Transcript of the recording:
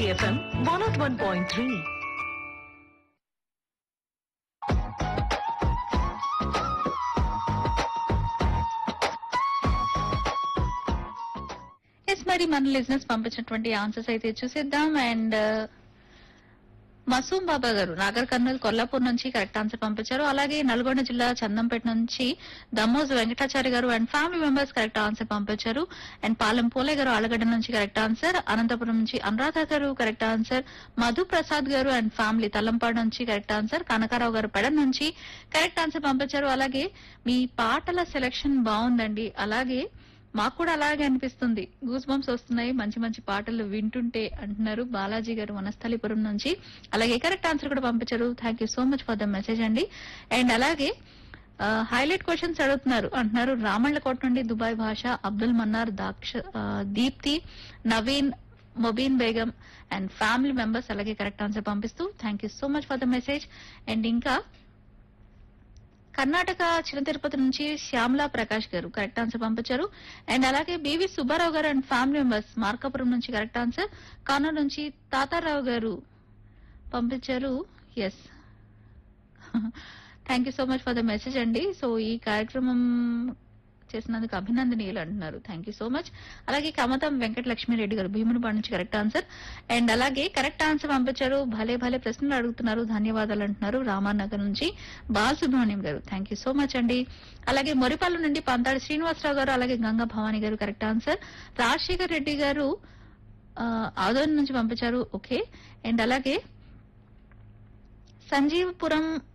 City FM 101.3. Yes మరి మన లిజినెస్ పంపించినటువంటి ఆన్సర్స్ అయితే చూసేద్దాం అండ్ మసూమ్ బాబా గారు నాగర్ కర్నూలు కొల్లాపూర్ నుంచి కరెక్ట్ ఆన్సర్ పంపించారు అలాగే నల్గొండ జిల్లా చందంపేట నుంచి దమ్మోజు వెంకటాచారి గారు and family members correct answer పంపించారు అండ్ పాలెం పోలే గారు ఆలగడ్డ నుంచి కరెక్ట్ ఆన్సర్ అనంతపురం నుంచి అనురాధ గారు కరెక్ట్ ఆన్సర్ మధు ప్రసాద్ గారు అండ్ ఫ్యామిలీ తలంపాడు నుంచి కరెక్ట్ ఆన్సర్ కనకారావు గారు పెడ నుంచి కరెక్ట్ ఆన్సర్ పంపించారు అలాగే మీ పాటల సెలెక్షన్ బాగుందండి అలాగే మాకు కూడా అలాగే అనిపిస్తుంది గూస్ బంప్స్ వస్తున్నాయి మంచి మంచి పాటలు వింటుంటే అంటున్నారు బాలాజీ గారు వనస్థలిపురం నుంచి అలాగే కరెక్ట్ ఆన్సర్ కూడా పంపించారు thank you so much for the message అండి అండ్ అలాగే హైలైట్ క్వశ్చన్స్ అడుగుతున్నారు అంటున్నారు రామళ్ళకోట నుండి దుబాయ్ భాష అబ్దుల్ మన్నార్ దాక్ష ఆ, Deepti Naveen Mobeen Begum and family members అలాగే కరెక్ట్ ఆన్సర్ పంపిస్తూ thank you so much for the message and ఇంకా కర్ణాటక చిన్న తిరుపతి నుంచి శ్యామలా ప్రకాష్ గారు కరెక్ట్ ఆన్సర్ పంపించారు అండ్ అలాగే బివి సుబ్బారావు గారు అండ్ ఫ్యామిలీ మెంబర్స్ మార్కాపురం నుంచి కరెక్ట్ ఆన్సర్ కర్నూలు నుంచి తాతారావు గారు పంపించారు yes thank you so much for the message అండి సో ఈ కార్యక్రమం చేసినందుకు అభినందనీయులు అంటున్నారు థ్యాంక్ యూ సో మచ్ అలాగే కమతం వెంకట లక్ష్మీరెడ్డి గారు భీమునిపాడు నుంచి కరెక్ట్ ఆన్సర్ అండ్ అలాగే కరెక్ట్ ఆన్సర్ పంపించారు భలే భలే ప్రశ్నలు అడుగుతున్నారు ధన్యవాదాలు అంటున్నారు రామానగర్ నుంచి బాలసుబ్రహ్మణ్యం గారు థ్యాంక్ యూ సో మచ్ అండి అలాగే మొరిపల్లి నుండి పంతాడి శ్రీనివాసరావు గారు అలాగే గంగా భవాని గారు కరెక్ట్ ఆన్సర్ రాజశేఖర్ రెడ్డి గారు ఆ, ఆదోని నుంచి పంపించారు ఓకే అండ్ అలాగే సంజీవపురం